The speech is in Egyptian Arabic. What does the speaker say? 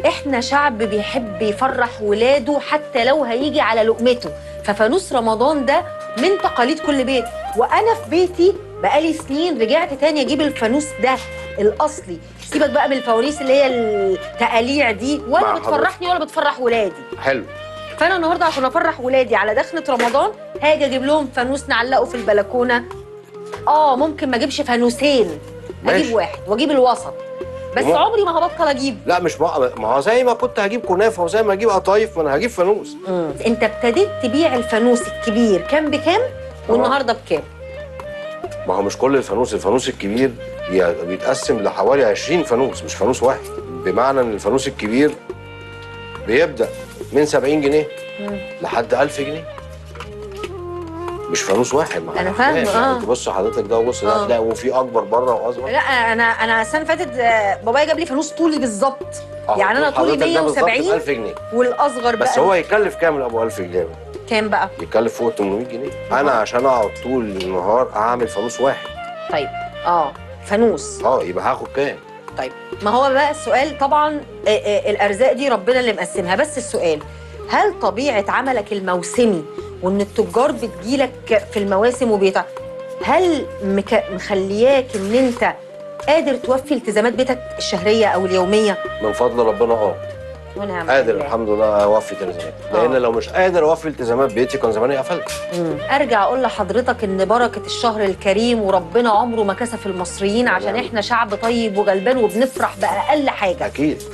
احنا شعب بيحب يفرح ولاده حتى لو هيجي على لقمته ففانوس رمضان ده من تقاليد كل بيت وانا في بيتي بقالي سنين رجعت تاني اجيب الفانوس ده الاصلي سيبك بقى من الفوانيس اللي هي التقاليع دي ولا مع بتفرحني ولا بتفرح ولادي حلو فانا النهارده عشان افرح ولادي على دخله رمضان هاجي اجيب لهم فانوس نعلقه في البلكونه اه ممكن ما اجيبش فانوسين ماشي. اجيب واحد واجيب الوسط بس وما- عمري ما هبطل اجيب لا مش بقى ما هو زي ما كنت هجيب كنافه وزي ما هجيب قطايف ما انا هجيب فانوس انت ابتديت تبيع الفانوس الكبير كام بكام والنهارده بكام ما هو مش كل الفانوس الفانوس الكبير بي- بيتقسم لحوالي 20 فانوس مش فانوس واحد بمعنى ان الفانوس الكبير بيبدا من 70 جنيه لحد 1000 جنيه مش فانوس واحد ما أنا فاهم. فاهمة، يعني آه. انت بص حضرتك ده وبص ده آه. هتلاقي وفي اكبر بره واصغر لا انا انا السنه اللي فاتت آه، بابايا جاب لي فانوس طولي بالظبط أهو، يعني انا طولي حضرتك ده بالظبط ب 170 1000 جنيه والاصغر بقى بس هو يكلف كام ابو 1000 جنيه كام بقى يكلف فوق 800 جنيه انا عشان اقعد طول النهار اعمل فانوس واحد طيب اه فانوس اه يبقى هاخد كام طيب ما هو بقى السؤال طبعا آه، آه، الارزاق دي ربنا اللي مقسمها بس السؤال هل طبيعه عملك الموسمي وان التجار بتجيلك في المواسم وبيتع هل مك... مخلياك ان انت قادر توفي التزامات بيتك الشهريه او اليوميه من فضل ربنا اه ونعم قادر بالله. الحمد لله اوفي التزاماتي لان آه. لو مش قادر اوفي التزامات بيتي كان زماني قفلت مم. ارجع اقول لحضرتك ان بركه الشهر الكريم وربنا عمره ما كسف المصريين عشان نعم. احنا شعب طيب وغلبان وبنفرح باقل حاجه اكيد